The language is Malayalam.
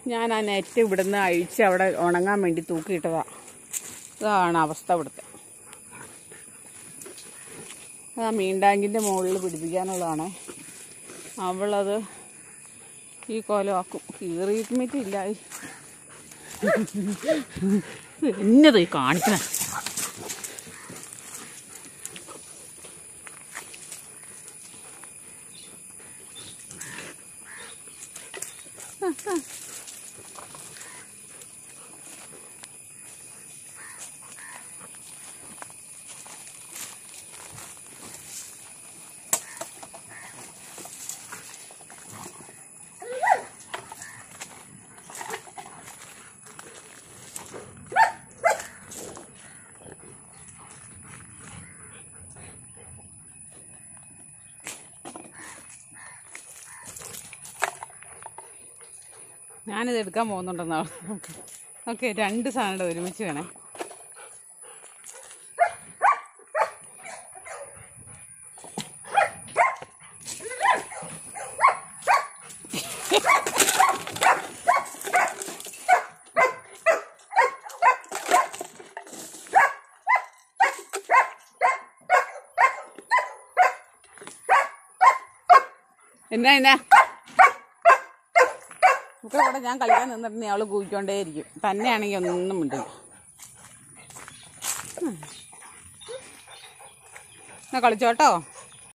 ഞാൻ ആ നെറ്റ് ഇവിടുന്ന് അഴിച്ച് അവിടെ ഉണങ്ങാൻ വേണ്ടി തൂക്കിയിട്ടതാ ഇതാണ് അവസ്ഥ ഇവിടുത്തെ ആ മീൻ ടാങ്കിൻ്റെ മുകളിൽ പിടിപ്പിക്കാനുള്ളതാണ് അവളത് ഈ കോലമാക്കും കീറിയിട്ടില്ല എന്നത് കാണിക്കണേ ഞാനിത് എടുക്കാൻ പോകുന്നുണ്ടെന്നാ ഓക്കെ രണ്ട് സാധനം ഒരുമിച്ച് വേണേ എന്നാ എന്നാ ഒക്കെ കൂടെ ഞാൻ കളിക്കാൻ നിന്നിട്ടുണ്ടെങ്കിൽ അവള് കൂയിക്കൊണ്ടേയിരിക്കും തന്നെയാണെങ്കിൽ ഒന്നും മിണ്ടില്ല എന്നാ കളിച്ചോട്ടോ